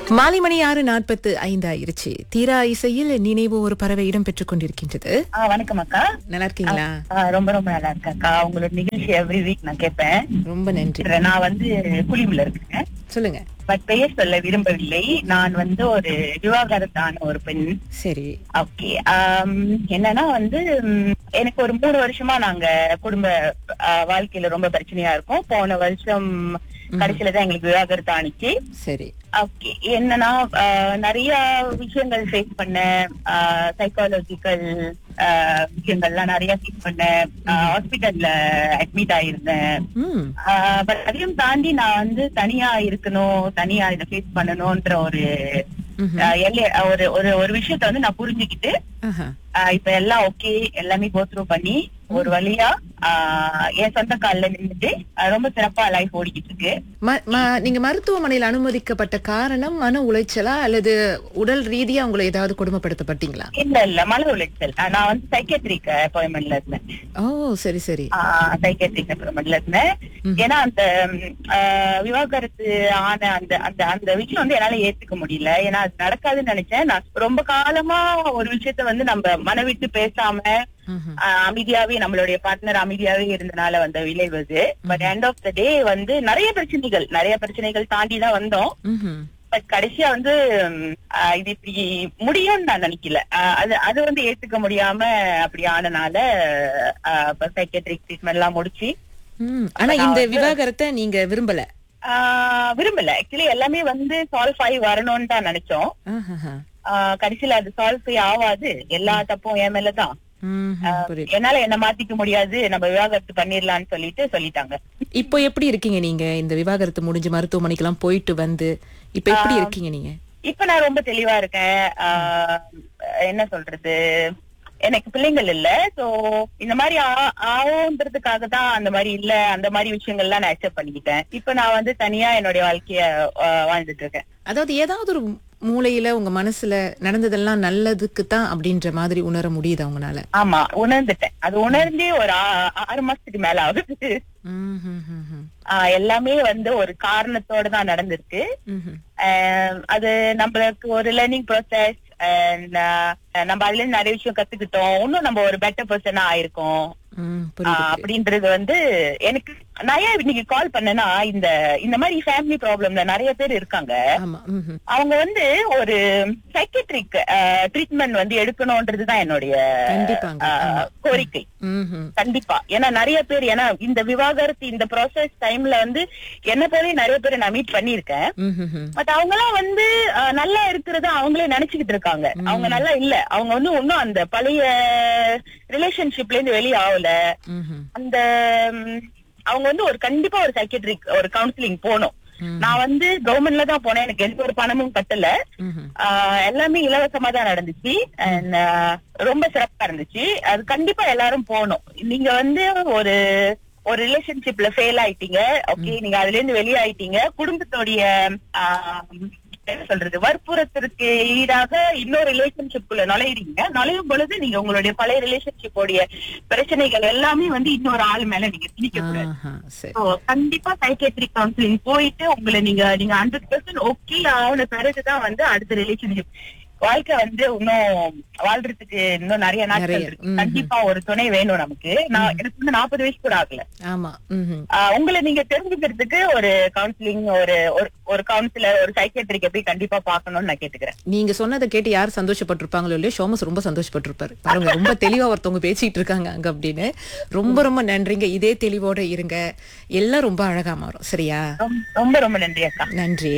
மாலை மணி ஆறு நாற்பத்து ஐந்து ஆயிருச்சு தீரா இசையில் நினைவு ஒரு பறவை இடம் பெற்றுக் கொண்டிருக்கின்றது ஆ, வணக்கம் அக்கா நல்லா இருக்கீங்களா ஆ, ரொம்ப ரொம்ப நல்லா இருக்கேன் அக்கா உங்களோட நிகழ்ச்சி எவ்ரி வீக் நான் கேட்பேன் ரொம்ப நன்றி நான் வந்து புலிமுல இருக்கேன் சொல்லுங்க பட் பெயர் சொல்ல விரும்பவில்லை நான் வந்து ஒரு விவாகரத்தான ஒரு பெண் சரி ஓகே என்னன்னா வந்து ம், எனக்கு ஒரு மூணு வருஷமா நாங்க குடும்ப ஆ, வாழ்க்கையில ரொம்ப பிரச்சனையா இருக்கும் போன வருஷம் கடைசியில தான் எங்களுக்கு விவாகரத்து ஆனிச்சு சரி ஓகே என்னன்னா ஆஹ், நிறைய விஷயங்கள் ஃபேஸ் பண்ண சைக்காலஜிக்கல் விஷயங்கள்லாம் நிறைய ஃபேஸ் பண்ண ஹாஸ்பிட்டல்ல அட்மிட் ஆயிருந்தேன் ம் பட் அதையும் தாண்டி நான் வந்து தனியா இருக்கணும் தனியா இதை ஃபேஸ் பண்ணணும்ன்ற ஒரு ம்ஹும். ஆஹ், எல்லை ஒரு ஒரு ஒரு விஷயத்த வந்து நான் புரிஞ்சுக்கிட்டு ஆஹா. ஆஹ், இப்ப எல்லாம் ஓகே எல்லாமே கோத்ரூ பண்ணி ஒரு வழியா ஆஹ், என் சொந்த கால்ல நின்னுட்டு ஆஹ், ரொம்ப சிறப்பா லைஃப் ஓடிக்கிட்டு இருக்கு ம- ம- நீங்க மருத்துவமனையில் அனுமதிக்கப்பட்ட காரணம் மன உளைச்சலா அல்லது உடல் ரீதியா உங்களை ஏதாவது கொடுமைப்படுத்தப்பட்டீங்களா இல்ல இல்ல மன உளைச்சல் ஆஹ், நான் வந்து சைக்கேட்ரிக் அப்பாயின்மெண்ட்ல இருந்தேன் ஓ சரி சரி சைக்கேட்ரிக் அப்பாயின்மெண்ட்ல இருந்தேன் ஏன்னா அந்த ம், ஆஹ், விவாகரத்து ஆன அந்த அந்த அந்த விஷயம் வந்து என்னால ஏத்துக்க முடியல ஏன்னா அது நடக்காதுன்னு நினைச்சேன் நான் ரொம்ப காலமா ஒரு விஷயத்த வந்து நம்ம மனவிட்டு பேசாம ம்ஹும். ஆஹ், அமைதியாவே நம்மளுடைய பார்ட்னர் அமைதியாவே இருந்தனால வந்த விளைவு அது but end of the day வந்து நிறைய பிரச்சனைகள் நிறைய பிரச்சனைகள் தாண்டி தான் வந்தோம் ம்ஹும். பட் கடைசியா வந்து ம், ஆஹ், இது இப்படி முடியும்னு நான் நினைக்கல ஆஹ், அது அது வந்து ஏத்துக்க முடியாம அப்படி ஆனனால சைக்கேட்ரிக் ட்ரீட்மெண்ட் எல்லாம் முடிச்சு ம். ஆனா இந்த விவாகரத்தை நீங்க விரும்பல ஆஹ், விரும்பல ஆக்சுவலி எல்லாமே வந்து சால்வ் ஆகி வரணும்னு தான் நினைச்சோம் ஆஹாஹா. ஆஹ், கடைசியில அது சால்வ் ஆகாது எல்லா தப்பும் என் மேலதான் ம்ஹும். புரியுது என்னால என்ன மாத்திக்க முடியாது நம்ம விவாகரத்து பண்ணிடலாம்னு சொல்லிட்டு சொல்லிட்டாங்க இப்போ எப்படி இருக்கீங்க நீங்க இந்த விவாகரத்து முடிஞ்சு மருத்துவமனைக்கெல்லாம் போயிட்டு வந்து இப்ப எப்படி இருக்கீங்க நீங்க இப்ப நான் ரொம்ப தெளிவா இருக்கேன் ஆஹ், என்ன சொல்றது எனக்கு பிள்ளைங்கள் இல்ல சோ இந்த மாதிரி ஆ- ஆகுன்றதுக்காக தான் அந்த மாதிரி இல்ல அந்த மாதிரி விஷயங்கள்லாம் நான் அக்செப்ட் பண்ணிக்கிட்டேன் இப்ப நான் வந்து தனியா என்னுடைய வாழ்க்கைய ஆஹ், வாழ்ந்துட்டு இருக்கேன் அதாவது ஏதாவது ஒரு மூலையில உங்க மனசுல நடந்ததெல்லாம் நல்லதுக்கு தான் அப்படின்ற மாதிரி உணர முடியுதா உங்களால ஆமா உணர்ந்துட்டேன் அது உணர்ந்தே ஒரு ஆ- ஆறு மாசத்துக்கு மேல ஆகுது ம்ஹும்ஹும்ஹும். ஆஹ், எல்லாமே வந்து ஒரு காரணத்தோட தான் நடந்திருக்கு ம்ஹும். ஆஹ், அது நம்மளுக்கு ஒரு லேர்னிங் ப்ராசஸ் நம்ம அதுல இருந்து நிறைய விஷயம் கத்துக்கிட்டோம் இன்னும் நம்ம ஒரு பெட்டர் பர்சனா ஆயிருக்கோம் ம், ஆஹ் புரியுது அப்படின்றது வந்து எனக்கு நான் ஏன் இன்னைக்கு கால் பண்ணேன்னா இந்த இந்த மாதிரி ஃபேமிலி ப்ராப்ளம்ல நிறைய பேர் இருக்காங்க ஆமா ம்ஹும். அவங்க வந்து ஒரு சைக்கட்ரிக் ட்ரீட்மெண்ட் வந்து எடுக்கணும்ன்றதுதான் என்னுடைய கண்டிப்பாங்க ஆஹ், ஆமா. கோரிக்கை ம்ஹும். கண்டிப்பா ஏன்னா நிறைய பேர் ஏன்னா இந்த விவாகரத்து இந்த ப்ராசஸ் டைம்ல வந்து என்ன போலே நிறைய பேரை நான் மீட் பண்ணிருக்கேன் ம்ஹும்ஹும். பட் அவங்க எல்லாம் வந்து அஹ், நல்லா இருக்கிறத அவங்களே நினைச்சுக்கிட்டு இருக்காங்க அவங்க நல்லா இல்ல அவங்க வந்து இன்னும் அந்த பழைய ரிலேஷன்ஷிப்ல இருந்து வெளியே ஆகல ம்ஹும். அந்த ம், அவங்க வந்து ஒரு கண்டிப்பா ஒரு சைக்கட்ரிக் ஒரு கவுன்சிலிங் போகணும் ம். நான் வந்து கவர்மெண்ட்ல தான் போனேன் எனக்கு எந்த ஒரு பணமும் கட்டல ம்ஹும். ஆஹ், எல்லாமே இலவசமா தான் நடந்துச்சு And, ஆஹ், ரொம்ப சிறப்பா இருந்துச்சு அது கண்டிப்பா எல்லாரும் போகணும் நீங்க வந்து ஒரு ஒரு ரிலேஷன்ஷிப்ல ஃபெயில் ஆயிட்டீங்க ஓகே நீங்க அதுல இருந்து வெளியாயிட்டீங்க குடும்பத்தோடைய ஆஹ், என்ன சொல்றது வற்புறுத்தலுக்கு ஈடாக இன்னொரு ரிலேஷன்ஷிப்குள்ள நுழையிறீங்க நுழையும் பொழுது நீங்க உங்களுடைய பழைய ரிலேஷன்ஷிப்போடைய பிரச்சனைகள் எல்லாமே வந்து இன்னொரு ஆள் மேல நீங்க திணிக்க கூடாது ஆஹா, சரி So, கண்டிப்பா சைக்கேட்ரிக் கவுன்சிலிங் போயிட்டு உங்களை நீங்க நீங்க ஹண்ட்ரட் பர்சன்ட் ஓகே ஆன பிறகுதான் வந்து அடுத்த ரிலேஷன்ஷிப் வாழ்க்கை வந்து இன்னும் வாழ்றதுக்கு இன்னும் நிறைய நாட்கள் நிறைய, இருக்கு ம்ஹும். கண்டிப்பா ஒரு துணை வேணும் நமக்கு நான் எனக்கு வந்து நாற்பது வயசு கூட ஆகல ஆமா ம்ஹும். ஆஹ் உங்களை நீங்க தெரிஞ்சுக்கிறதுக்கு ஒரு கவுன்சிலிங் ஒரு ஒரு- ஒரு கவுன்சிலர் ஒரு சைக்கேட்ரிக்க போய் கண்டிப்பா பார்க்கணும்னு நான் கேட்டுக்கிறேன் நீங்க சொன்னதை கேட்டு யார் சந்தோஷப்பட்டிருப்பாங்களோ இல்லையோ சோமஸ் ரொம்ப சந்தோஷப்பட்டிருப்பாரு பாருங்க ரொம்ப தெளிவா ஒருத்தவங்க பேசிட்டு இருக்காங்க அங்க அப்படின்னு ரொம்ப ரொம்ப நன்றிங்க இதே தெளிவோட இருங்க எல்லாம் ரொம்ப அழகா மாறும் சரியா ரொம்ப- ரொம்ப ரொம்ப நன்றி அக்கா நன்றி